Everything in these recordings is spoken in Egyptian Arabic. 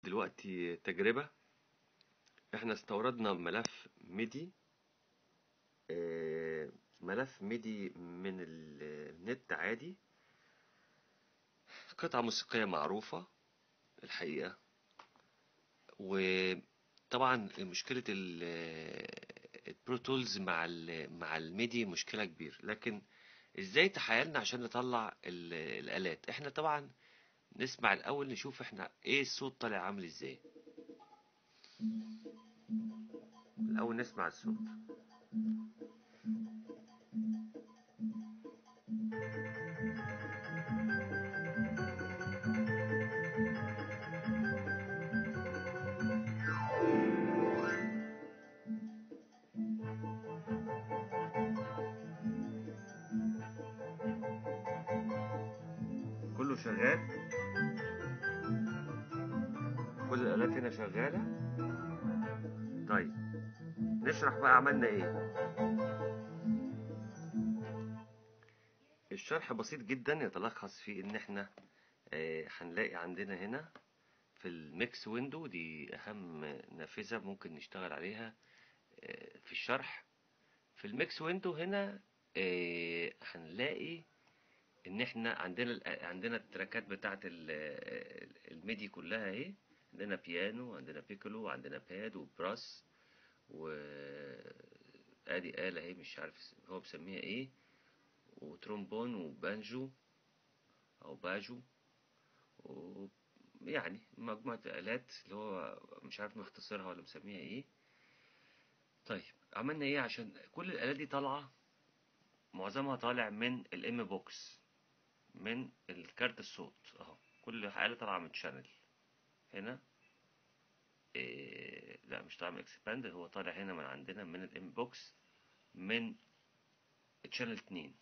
دلوقتي تجربة احنا استوردنا ملف ميدي آه، ملف ميدي من النت عادي قطعة موسيقية معروفة الحقيقة وطبعا مشكلة البرو تولز مع ال مع الميدي مشكلة كبيرة لكن ازاي تحايلنا عشان نطلع ال- الآلات احنا طبعا نسمع الأول نشوف احنا ايه الصوت طالع عامل ازاي الأول نسمع الصوت كله شغال كل الآلات هنا شغالة طيب نشرح بقى عملنا ايه الشرح بسيط جدا يتلخص في ان احنا آه، هنلاقي عندنا هنا في الميكس ويندو دي اهم نافذة ممكن نشتغل عليها آه، في الشرح في الميكس ويندو هنا آه، هنلاقي ان احنا عندنا ال- عندنا التراكات بتاعت ال- الميدي كلها اهي عندنا بيانو عندنا بيكولو عندنا باد وبراس و ادي آلة اهي مش عارف هو مسميها ايه وترومبون وبانجو او باجو و يعني مجموعة آلات اللي هو مش عارف مختصرها ولا مسميها ايه طيب عملنا ايه عشان كل الآلات دي طالعة معظمها طالع من الام بوكس من الكارت الصوت اهو كل حالة طالعة من شانل هنا إيه لا مش طالع من اكسباند هو طالع هنا من عندنا من الام بوكس من شانل 2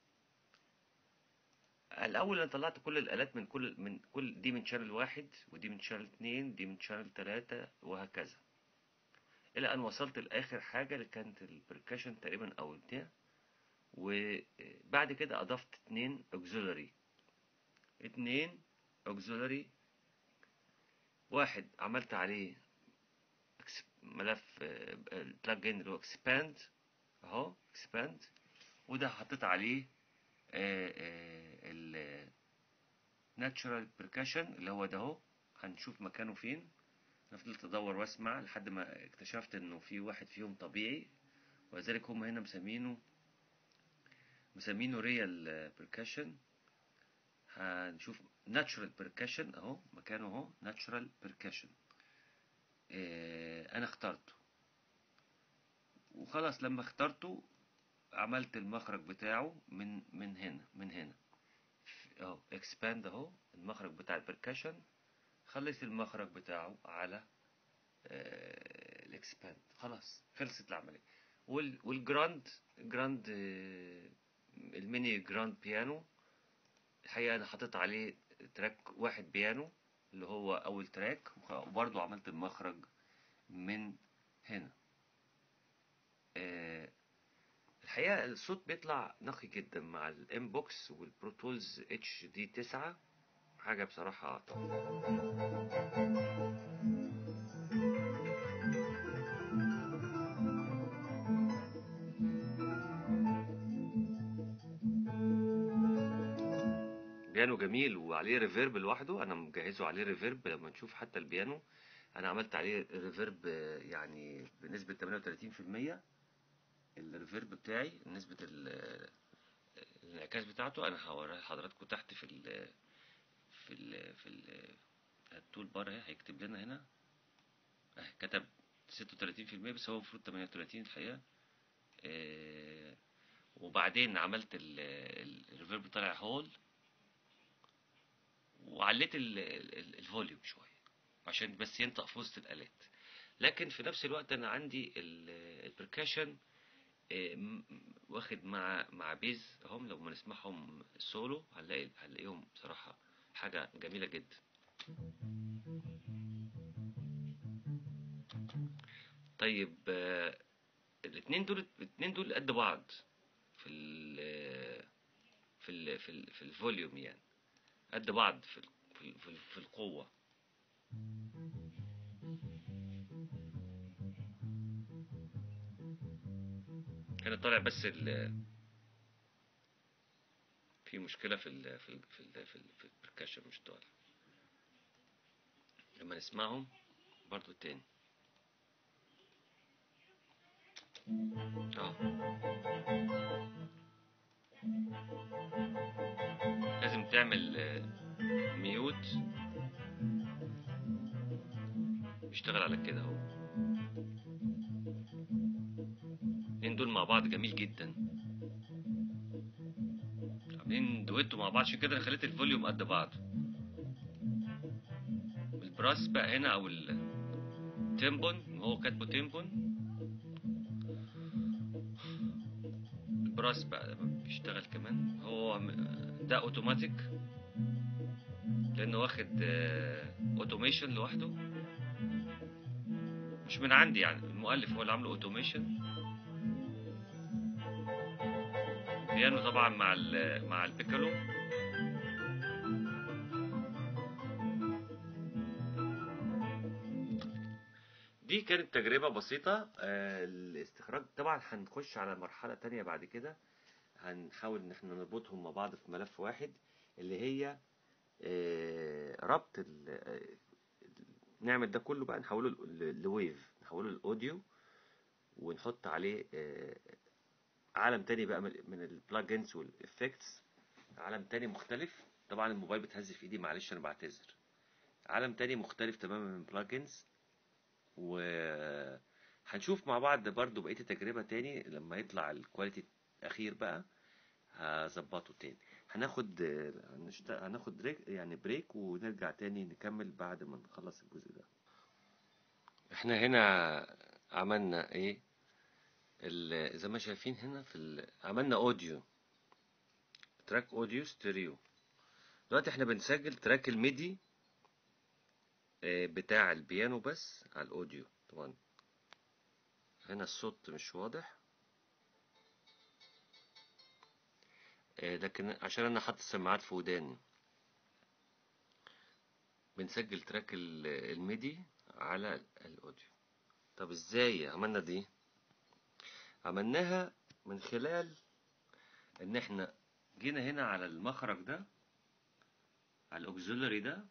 الاول انا طلعت كل الالات من كل من كل دي من شانل واحد ودي من شانل اتنين دي من شانل تلاتة وهكذا الى ان وصلت لاخر حاجة اللي كانت البركشن تقريبا او البتاع وبعد كده اضفت اتنين auxiliary اتنين auxiliary واحد عملت عليه ex- ملف البلاجين اللي هو expand اهو expand وده حطيت عليه ال natural percussion اللي هو ده اهو هنشوف مكانه فين انا فضلت ادور واسمع لحد ما اكتشفت انه في واحد فيهم طبيعي ولذلك هم هنا مسمينه مسمينه ريال percussion هنشوف natural percussion اهو مكانه اهو natural percussion آه، انا اخترته وخلاص لما اخترته عملت المخرج بتاعه من من هنا من هنا اهو expand اهو المخرج بتاع البركشن خليت المخرج بتاعه على الاكسباند خلاص خلصت العملية وال والجراند جراند آه، الميني جراند بيانو الحقيقة أنا حطيت عليه تراك واحد بيانو اللي هو أول تراك وبرضه عملت المخرج من هنا آه، الحقيقة الصوت بيطلع نقي جدا مع الام بوكس والبرو تولز اتش دي 9 حاجة بصراحة تحفة بيانو جميل وعليه ريفيرب لوحده انا مجهزه عليه ريفيرب لما نشوف حتى البيانو انا عملت عليه ريفيرب آه، يعني بنسبة 38% الريفيرب بتاعي نسبة ال- الانعكاس بتاعته انا هوريها لحضراتكم تحت في ال في ال في ال التول بار اهي هيكتب لنا هنا اهي كتب 36% بس هو المفروض 38 الحقيقة آه، وبعدين عملت ال- ال- الريفيرب طالع هول وعليت ال- ال- الفوليوم شوية عشان بس ينطق في وسط الآلات لكن في نفس الوقت أنا عندي البركاشن واخد مع مع بيز اهم لو ما نسمعهم سولو هنلاقي هنلاقيهم بصراحة حاجة جميلة جدا طيب آه، الاتنين دول الاتنين دول قد بعض في ال في ال في ال في الفوليوم يعني قد بعض في ال- في ال- في ال- في القوة هنا طالع بس ال في مشكلة في ال في ال في ال في, ال في البركاشن مش طالع لما نسمعهم برضو تاني اه لازم تعمل آه، ميوت بيشتغل على كده اهو الاتنين دول مع بعض جميل جدا عاملين دويتو مع بعض عشان كده انا خليت الفوليوم قد بعض البراس بقى هنا او التيمبون هو كاتبه تيمبون البراس بقى لما بيشتغل كمان هو م- ده اوتوماتيك لانه واخد اوتوميشن لوحده مش من عندي يعني المؤلف هو اللي عامله اوتوميشن بيانو طبعا مع ال مع البيكالو دي كانت تجربة بسيطة آه، الاستخراج طبعا هنخش على مرحلة تانية بعد كده هنحاول ان احنا نربطهم مع بعض في ملف واحد اللي هي آه، ربط ال- آه، نعمل ده كله بقى نحوله ل- لويف نحوله للاوديو ونحط عليه آه، عالم تاني بقى من من البلاجنز والافكتس عالم تاني مختلف طبعا الموبايل بتهز في ايدي معلش انا بعتذر عالم تاني مختلف تماما من بلاجنز وهنشوف مع بعض برضو بقية التجربة تاني لما يطلع الكواليتي الأخير بقى هظبطه تاني هناخد هنشت- هناخد بريك يعني بريك ونرجع تاني نكمل بعد ما نخلص الجزء ده احنا هنا عملنا ايه ال- زي ما شايفين هنا في ال... عملنا اوديو تراك اوديو ستيريو دلوقتي احنا بنسجل تراك الميدي آه، بتاع البيانو بس على الاوديو طبعا هنا الصوت مش واضح آه، لكن عشان انا حاطط السماعات في وداني بنسجل تراك ال- الميدي على الاوديو طب ازاي عملنا دي عملناها من خلال ان احنا جينا هنا على المخرج ده على الاوكسيلري ده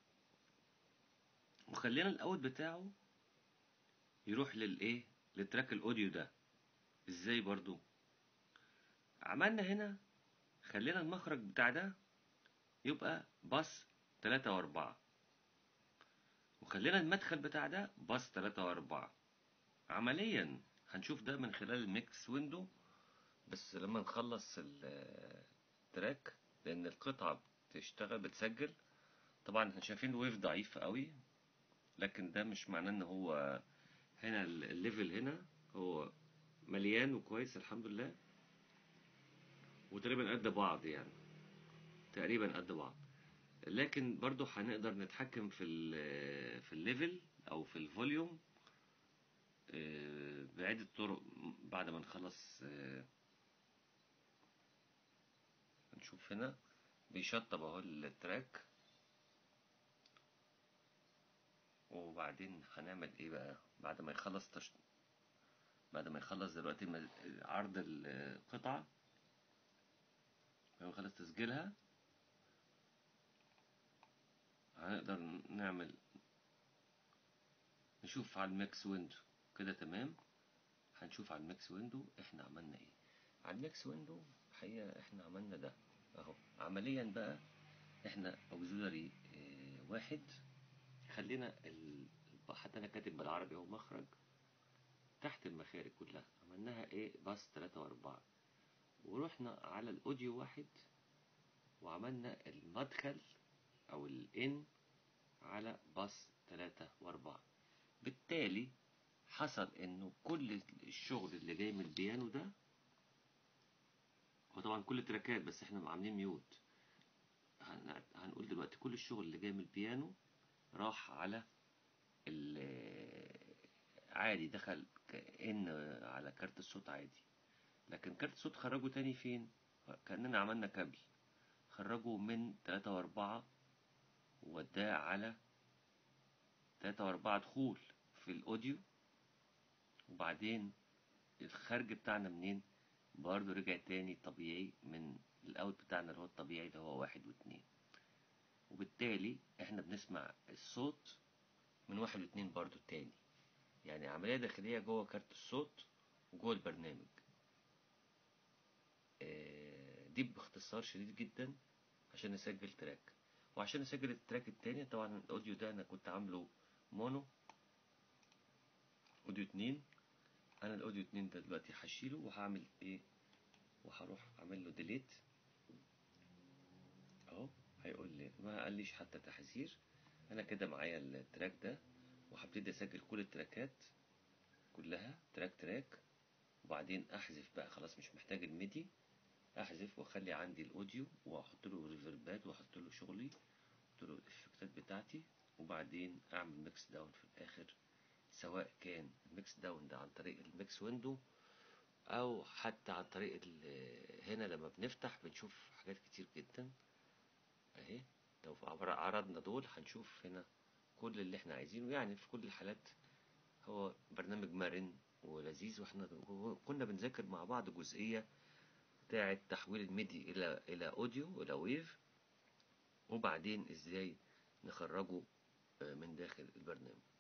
وخلينا الاوت بتاعه يروح للايه لتراك الاوديو ده ازاي برضو عملنا هنا خلينا المخرج بتاع ده يبقى باص تلاتة واربعة وخلينا المدخل بتاع ده باص تلاتة واربعة عمليا هنشوف ده من خلال الميكس ويندو بس لما نخلص ال- التراك لان القطعة بتشتغل بتسجل طبعا احنا شايفين الويف ضعيف قوي لكن ده مش معناه ان هو هنا ال- الليفل هنا هو مليان وكويس الحمد لله وتقريبا قد بعض يعني تقريبا قد بعض لكن برضو هنقدر نتحكم في ال في الليفل او في الفوليوم آه، بعدة طرق بعد ما نخلص آه، هنشوف هنا بيشطب اهو التراك وبعدين هنعمل ايه بقى بعد ما يخلص تش... بعد ما يخلص دلوقتي مز- عرض القطعة بعد ما يخلص تسجيلها هنقدر نعمل نشوف على الميكس ويندو كده تمام هنشوف على الميكس ويندو احنا عملنا ايه على الميكس ويندو الحقيقة احنا عملنا ده اهو عمليا بقى احنا اوكسيلري واحد خلينا ال... حتى انا كاتب بالعربي اهو مخرج تحت المخارج كلها عملناها ايه باص تلاتة واربعة ورحنا على الاوديو واحد وعملنا المدخل او الان على باص تلاتة واربعة بالتالي حصل انه كل الشغل اللي جاي من البيانو ده هو طبعا كل تراكات بس احنا عاملين ميوت هن- هنقول دلوقتي كل الشغل اللي جاي من البيانو راح على ال- عادي دخل كأن على كارت الصوت عادي لكن كارت الصوت خرجه تاني فين كأننا عملنا كابل خرجه من تلاتة واربعة ووداه على تلاتة وأربعة دخول في الأوديو وبعدين الخارج بتاعنا منين برضه رجع تاني طبيعي من الأوت بتاعنا اللي هو الطبيعي اللي هو واحد واتنين وبالتالي احنا بنسمع الصوت من واحد واتنين برضه تاني يعني عملية داخلية جوه كارت الصوت وجوه البرنامج آه، دي باختصار شديد جدا عشان نسجل تراك وعشان اسجل التراك التاني طبعا الاوديو ده انا كنت عامله مونو اوديو اتنين انا الاوديو اتنين ده دلوقتي هشيله وهعمل ايه وهروح اعمل له ديليت اهو هيقول لي ما قاليش حتى تحذير انا كده معايا التراك ده وهبتدي اسجل كل التراكات كلها تراك تراك وبعدين احذف بقى خلاص مش محتاج الميدي احذف واخلي عندي الاوديو واحط له ريفربات واحط له شغلي واحط له الافكتات بتاعتي وبعدين اعمل ميكس داون في الاخر سواء كان الميكس داون ده عن طريق الميكس ويندو او حتى عن طريق ال- هنا لما بنفتح بنشوف حاجات كتير جدا اهي لو عبر- عرضنا دول هنشوف هنا كل اللي احنا عايزينه يعني في كل الحالات هو برنامج مرن ولذيذ واحنا كنا بنذاكر مع بعض جزئية بتاعة تحويل الميدي إلى إلى أوديو إلى ويف وبعدين إزاي نخرجه آه، من داخل البرنامج